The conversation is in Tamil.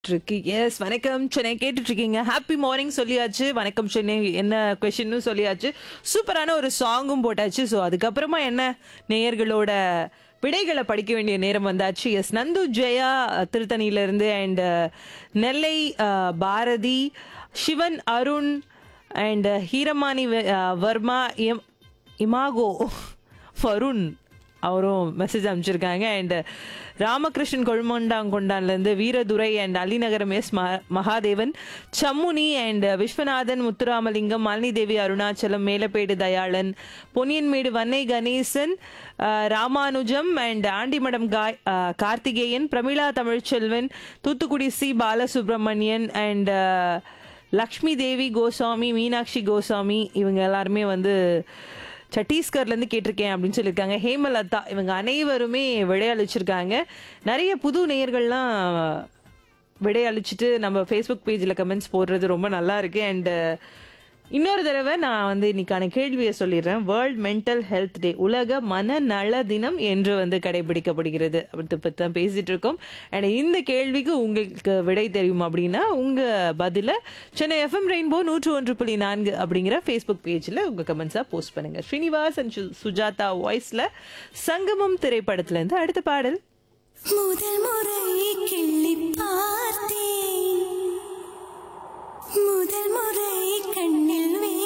இருக்கு எஸ் வணக்கம் சென்னை கேட்டுட்டு இருக்கீங்க ஹாப்பி மார்னிங் சொல்லியாச்சு வணக்கம் சென்னை என்ன கொஷின்னு சொல்லியாச்சு சூப்பரான ஒரு சாங்கும் போட்டாச்சு ஸோ அதுக்கப்புறமா என்ன நேயர்களோட விடைகளை படிக்க வேண்டிய நேரம் வந்தாச்சு எஸ் நந்து ஜெயா திருத்தணியிலேருந்து அண்ட் நெல்லை அஹ், பாரதி சிவன் அருண் அண்ட் ஹீரமானி வ- அஹ், வர்மா எம் இமாகோ வருண் அவரும் மெசேஜ் அனுப்பிச்சிருக்காங்க அண்ட் ராமகிருஷ்ணன் கொழுமண்டாங்கொண்டான்லேருந்து வீரதுரை அண்ட் அலிநகரம் எஸ் ம மகாதேவன் சம்முனி அண்ட் விஸ்வநாதன் முத்துராமலிங்கம் மாலினி தேவி அருணாச்சலம் மேலப்பேடு தயாளன் பொன்னியன்மேடு வன்னை கணேசன் அஹ், ராமானுஜம் அண்ட் ஆண்டிமடம் காய் அஹ், கார்த்திகேயன் பிரமிளா தமிழ்ச்செல்வன் தூத்துக்குடி சி பாலசுப்ரமணியன் அண்ட் லக்ஷ்மி தேவி கோசாமி மீனாட்சி கோசாமி இவங்க எல்லாருமே வந்து சத்தீஸ்கர்லேருந்து கேட்டிருக்கேன் அப்படின்னு சொல்லியிருக்காங்க ஹேமலதா இவங்க அனைவருமே விடையளிச்சிருக்காங்க நிறைய புது நேயர்கள்லாம் விடையளிச்சிட்டு நம்ம ஃபேஸ்புக் பேஜில் கமெண்ட்ஸ் போடுறது ரொம்ப நல்லா இருக்கு அண்ட் இன்னொரு தடவை நான் வந்து இன்னைக்கான கேள்வியை சொல்லிடுறேன் வேர்ல்ட் மென்டல் ஹெல்த் டே உலக மனநல தினம் என்று வந்து கடைபிடிக்கப்படுகிறது அப்படி பற்றி தான் பேசிட்டு இருக்கோம் அண்ட் இந்த கேள்விக்கு உங்களுக்கு விடை தெரியும் அப்படின்னா உங்க பதில சென்னை எஃப்எம் ரெயின்போ நூற்று ஒன்று புள்ளி நான்கு அப்படிங்கிற ஃபேஸ்புக் பேஜில் உங்க கமெண்ட்ஸாக போஸ்ட் பண்ணுங்க ஸ்ரீனிவாஸ் அண்ட் சு- சுஜாதா வாய்ஸ்ல சங்கமம் திரைப்படத்துல இருந்து அடுத்த பாடல் முதல் முறை கிள்ளி பார்த்தேன் முதல் முறை கண்ணில் வே